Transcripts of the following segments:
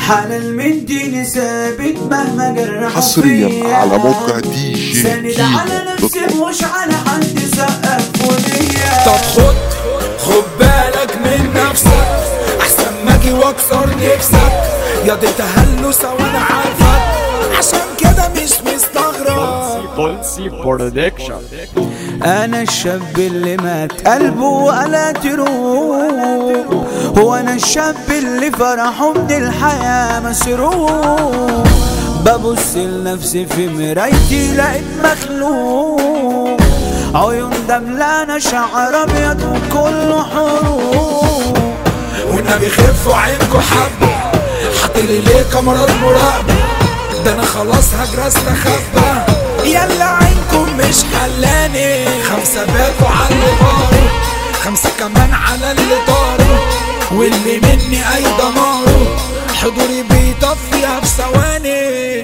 حلال من ديني ثابت مهما جرحوا حصريا فيا. على موقع دي جي ساند على نفسي مش على حد سقف وليا طب خد خد بالك من نفسك احسن ما اجي واكسر نفسك يا دي تهلس وانا عارفك عشان كده مش مستغرب Bolsi Production. انا الشاب اللي مات قلبه ولا تروح هو انا الشاب اللي فرحه من الحياة مسروق ببص لنفسي في مرايتي لقيت مخلوق عيون دملانة شعر ابيض وكله حروق والنبي خفوا عينكوا حبة حاطلي ليه كاميرات مراقبة ده انا خلاص هجرى استخبى يلا عينكم مش حلاني خمسة باتوا على اللي طاروا خمسة كمان على اللي طاروا واللي مني اي دماره حضوري بيطفيها في ثواني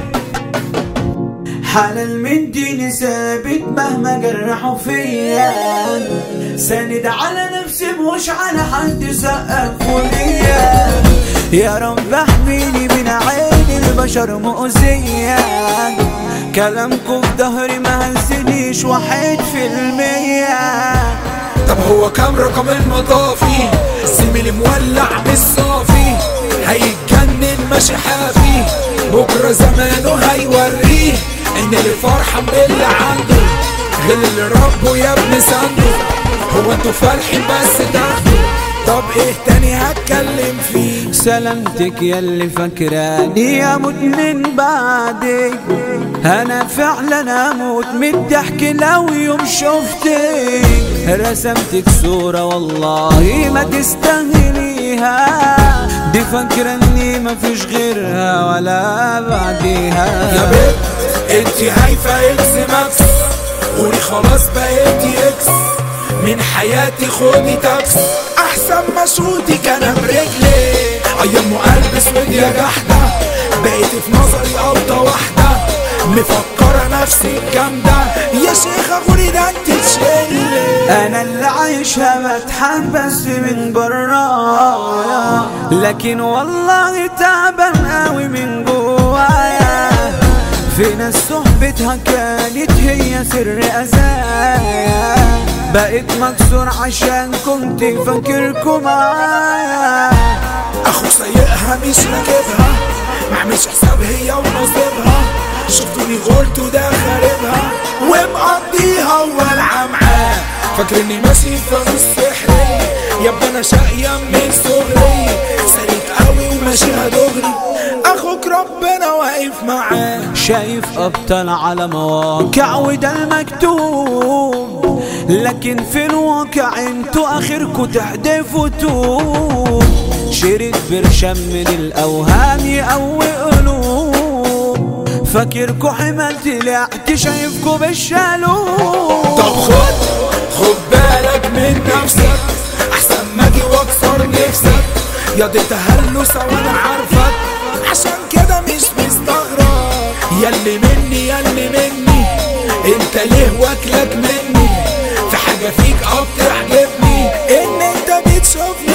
حلال من ديني ثابت مهما جرحوا فيا ساند على نفسي مش على حد سقف ليا يا رب احميني من عين البشر مؤذية كلامكم في ظهري ما هزنيش واحد في المية طب هو كام رقم المطافي زميلي مولع مش صافي هيتجنن ماشي حافي بكرة زمانه هيوريه ان اللي فرحان باللي عنده غير اللي ربه يا ابن سنده هو انتوا فالحين بس تاخدوا طب ايه تاني هتكلم فيه سلامتك ياللي فاكراني اموت من بعدك انا فعلا اموت من الضحك لو يوم شفتك رسمتك صورة والله ما تستاهليها دي فاكرة اني مفيش غيرها ولا بعديها يا بنت انتي هايفة اكس ماكس قولي خلاص بقيتي اكس من حياتي خدي تاكس احسن ما شوتك انا برجلي ايام قلب اسود يا جحدة بقيت في نظري قبضة واحدة مفكرة نفسك جامدة يا شيخة غوري ده انت تشيلي انا اللي عايشها بضحك بس من برايا لكن والله تعبان قوي من جوايا في ناس صحبتها كانت هي سر اذايا بقيت مكسور عشان كنت فاكركم معايا اخو سايقها مش راكبها معملش حساب هي ونصيبها شفتوني قلت وده خاربها ومقضيها والعى معاه فاكرني ماشي في فانوس سحري يا ابني انا شقية من صغري سالك قوي وماشيها دغري اخوك ربنا واقف معاه شايف ابطال على مواقع وده المكتوب لكن في الواقع انتوا اخركوا تحدفوا توب شريط برشام من الاوهام يقوي قلوب فاكركوا حمال طلعت شايفكوا بالشالوب طب خد خد بالك من نفسك احسن ما اجي واكسر نفسك يا دي تهلس وانا عارفك عشان كده مش مستغرب ياللي مني ياللي مني انت ليه واكلك مني في حاجة فيك اه بتعجبني ان انت بتشوفني